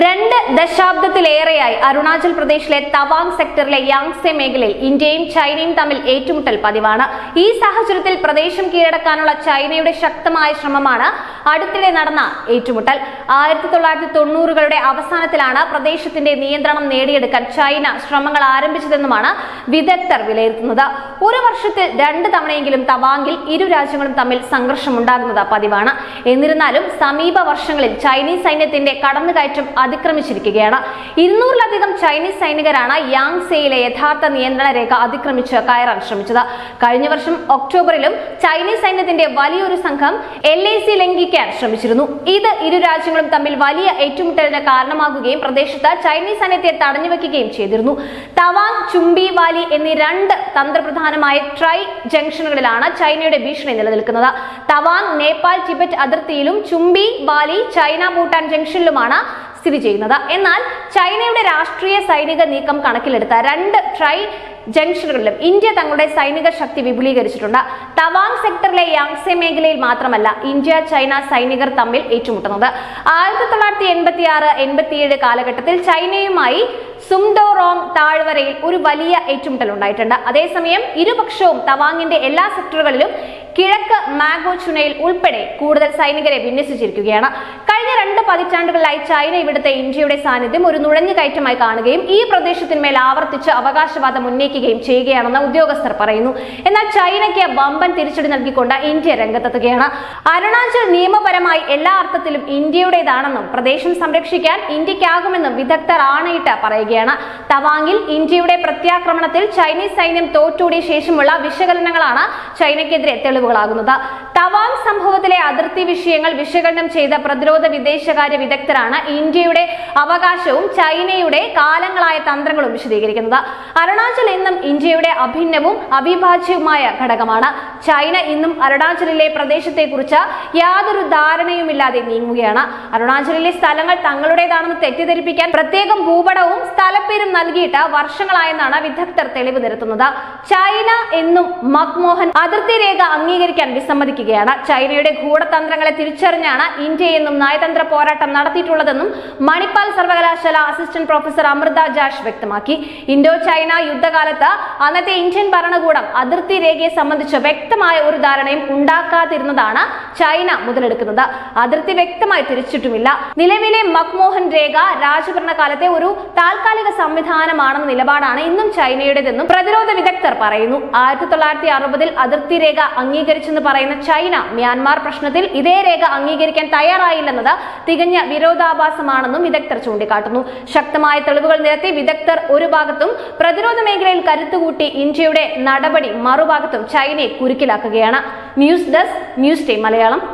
രണ്ട് ദശാബ്ദത്തിലേറെയായി അരുണാചൽ പ്രദേശിലെ തവാങ് സെക്ടറിലെ യാങ്സെ മേഖലയിൽ ഇന്ത്യയും ചൈനയും തമ്മിൽ ഏറ്റുമുട്ടൽ പതിവാണ് ഈ സാഹചര്യത്തിൽ പ്രദേശം കീഴടക്കാനുള്ള ചൈനയുടെ ശക്തമായ ശ്രമമാണ് അടുത്തിടെ നടന്ന ഏറ്റുമുട്ടൽ ആയിരത്തി തൊള്ളായിരത്തി തൊണ്ണൂറുകളുടെ അവസാനത്തിലാണ് പ്രദേശത്തിന്റെ നിയന്ത്രണം നേടിയെടുക്കാൻ ചൈന ശ്രമങ്ങൾ ആരംഭിച്ചതെന്നുമാണ് വിദഗ്ധർ വിലയിരുത്തുന്നത് ഒരു വർഷത്തിൽ രണ്ട് തവണയെങ്കിലും തവാങ്കിൽ ഇരു രാജ്യങ്ങളും തമ്മിൽ സംഘർഷമുണ്ടാകുന്നത് പതിവാണ് എന്നിരുന്നാലും സമീപ വർഷങ്ങളിൽ ചൈനീസ് സൈന്യത്തിന്റെ കടന്നുകയറ്റം അതിക്രമിച്ചിരിക്കുകയാണ് ഇരുന്നൂറിലധികം ചൈനീസ് സൈനികരാണ് യാങ്സെയിലെ യഥാർത്ഥ നിയന്ത്രണ രേഖ അതിക്രമിച്ച് കയറാൻ ശ്രമിച്ചത് കഴിഞ്ഞ വർഷം ഒക്ടോബറിലും ചൈനീസ് സൈന്യത്തിന്റെ വലിയൊരു സംഘം എൽ എ സി ലംഘിക്കാൻ ശ്രമിച്ചിരുന്നു ഇത് ഇരു രാജ്യങ്ങളും തമ്മിൽ വലിയ ഏറ്റുമുട്ടലിന് കാരണമാകുകയും പ്രദേശത്ത് ചൈനീസ് സൈന്യത്തെ തടഞ്ഞുവെക്കുകയും ചെയ്തിരുന്നു തവാങ് ചുംബി വാലി എന്നീ രണ്ട് തന്ത്രപ്രധാനമായ ട്രൈ ജംഗ്ഷനുകളിലാണ് ചൈനയുടെ ഭീഷണി നിലനിൽക്കുന്നത് തവാങ് നേപ്പാൾ ടിബറ്റ് അതിർത്തിയിലും ചുംബി വാലി ചൈന ഭൂട്ടാൻ ജംഗ്ഷനിലുമാണ് സ്ഥിതി ചെയ്യുന്നത് എന്നാൽ ചൈനയുടെ രാഷ്ട്രീയ സൈനിക നീക്കം കണക്കിലെടുത്ത രണ്ട് ട്രൈ ജംഗ്ഷനുകളിലും ഇന്ത്യ തങ്ങളുടെ സൈനിക ശക്തി വിപുലീകരിച്ചിട്ടുണ്ട് തവാങ് സെക്ടറിലെ യാങ്സെ മേഖലയിൽ മാത്രമല്ല ഇന്ത്യ ചൈന സൈനികർ തമ്മിൽ ഏറ്റുമുട്ടുന്നത് ആയിരത്തി തൊള്ളായിരത്തി എൺപത്തി ആറ് എൺപത്തിയേഴ് കാലഘട്ടത്തിൽ ചൈനയുമായി സുംഡോറോങ് താഴ്വരയിൽ ഒരു വലിയ ഏറ്റുമുട്ടൽ ഉണ്ടായിട്ടുണ്ട് അതേസമയം ഇരുപക്ഷവും തവാങ്ങിന്റെ എല്ലാ സെക്ടറുകളിലും കിഴക്ക് മാഗോ ചുനയിൽ ഉൾപ്പെടെ കൂടുതൽ സൈനികരെ വിന്യസിച്ചിരിക്കുകയാണ് കഴിഞ്ഞ രണ്ട് പതിറ്റാണ്ടുകളിലായി ചൈന ഇവിടുത്തെ ഇന്ത്യയുടെ സാന്നിധ്യം ഒരു നുഴഞ്ഞുകയറ്റമായി കാണുകയും ഈ പ്രദേശത്തിന്മേൽ ആവർത്തിച്ച് അവകാശവാദം ഉന്നയിക്കുകയും ചെയ്യുകയാണെന്ന് ഉദ്യോഗസ്ഥർ പറയുന്നു എന്നാൽ ചൈനയ്ക്ക് വമ്പൻ തിരിച്ചടി നൽകിക്കൊണ്ട് ഇന്ത്യ രംഗത്തെത്തുകയാണ് അരുണാചൽ നിയമപരമായി എല്ലാ അർത്ഥത്തിലും ഇന്ത്യയുടേതാണെന്നും പ്രദേശം സംരക്ഷിക്കാൻ ഇന്ത്യക്കാകുമെന്നും വിദഗ്ധർ ആണയിട്ട് പറയുകയാണ് തവാങ്ങിൽ ഇന്ത്യയുടെ പ്രത്യാക്രമണത്തിൽ ചൈനീസ് സൈന്യം തോറ്റൂടിയ ശേഷമുള്ള വിശകലനങ്ങളാണ് ചൈനയ്ക്കെതിരെ തെളിവുകളാകുന്നത് തവാങ് സംഭവത്തിലെ അതിർത്തി വിഷയങ്ങൾ വിശകലനം ചെയ്ത പ്രതിരോധ വിദേശകാര്യ വിദഗ്ധരാണ് ഇന്ത്യയുടെ അവകാശവും ചൈനയുടെ കാലങ്ങളായ തന്ത്രങ്ങളും വിശദീകരിക്കുന്നത് അരുണാചൽ ഇന്നും ഇന്ത്യയുടെ അഭിന്നവും അവിഭാജ്യവുമായ ഘടകമാണ് ചൈന ഇന്നും അരുണാചലിലെ പ്രദേശത്തെക്കുറിച്ച് യാതൊരു ധാരണയുമില്ലാതെ നീങ്ങുകയാണ് അരുണാചലിലെ സ്ഥലങ്ങൾ തങ്ങളുടേതാണെന്ന് തെറ്റിദ്ധരിപ്പിക്കാൻ പ്രത്യേകം ഭൂപടവും സ്ഥലപ്പേരും നൽകിയിട്ട് വർഷങ്ങളായെന്നാണ് വിദഗ്ധർ തെളിവ് നിരത്തുന്നത് ചൈന എന്നും മക്മോഹൻ അതിർത്തി രേഖ അംഗീകരിക്കാൻ വിസമ്മതിക്കുകയാണ് ചൈനയുടെ ഗൂഢതന്ത്രങ്ങളെ തിരിച്ചറിഞ്ഞാണ് ഇന്ത്യ എന്നും നയതന്ത്ര പോരാട്ടം നടത്തിയിട്ടുള്ളതെന്നും മണിപ്പാൽ സർവകലാശാല അസിസ്റ്റന്റ് പ്രൊഫസർ അമൃത ജാഷ് വ്യക്തമാക്കി ഇൻഡോ ചൈന യുദ്ധകാലത്ത് അന്നത്തെ ഇന്ത്യൻ ഭരണകൂടം അതിർത്തി രേഖയെ സംബന്ധിച്ച് വ്യക്തമായ ഒരു ധാരണയും ഉണ്ടാക്കാതിരുന്നതാണ് ചൈന മുതലെടുക്കുന്നത് അതിർത്തി വ്യക്തമായി തിരിച്ചിട്ടുമില്ല നിലവിലെ മക്മോഹൻ രേഖ രാജഭരണകാലത്തെ ഒരു താൽക്കാലിക സംവിധാനമാണെന്ന നിലപാടാണ് ഇന്നും ചൈനയുടേതെന്നും പ്രതിരോധ വിദഗ്ധർ പറയുന്നു ആയിരത്തി തൊള്ളായിരത്തി അറുപതിൽ അതിർത്തി രേഖ അംഗീകരിച്ചെന്ന് പറയുന്ന ചൈന മ്യാൻമാർ പ്രശ്നത്തിൽ ഇതേ രേഖ അംഗീകരിക്കാൻ തയ്യാറായില്ലെന്നത് തികഞ്ഞ വിരോധാഭാസമാണെന്നും വിദഗ്ധർ ചൂണ്ടിക്കാട്ടുന്നു ശക്തമായ തെളിവുകൾ നിരത്തി വിദഗ്ധർ ഒരു ഭാഗത്തും പ്രതിരോധ മേഖലയിൽ കരുത്തുകൂട്ടി ഇന്ത്യയുടെ നടപടി മറുഭാഗത്തും ചൈനയെ കുരുക്കിലാക്കുകയാണ് news desk news time Malayalam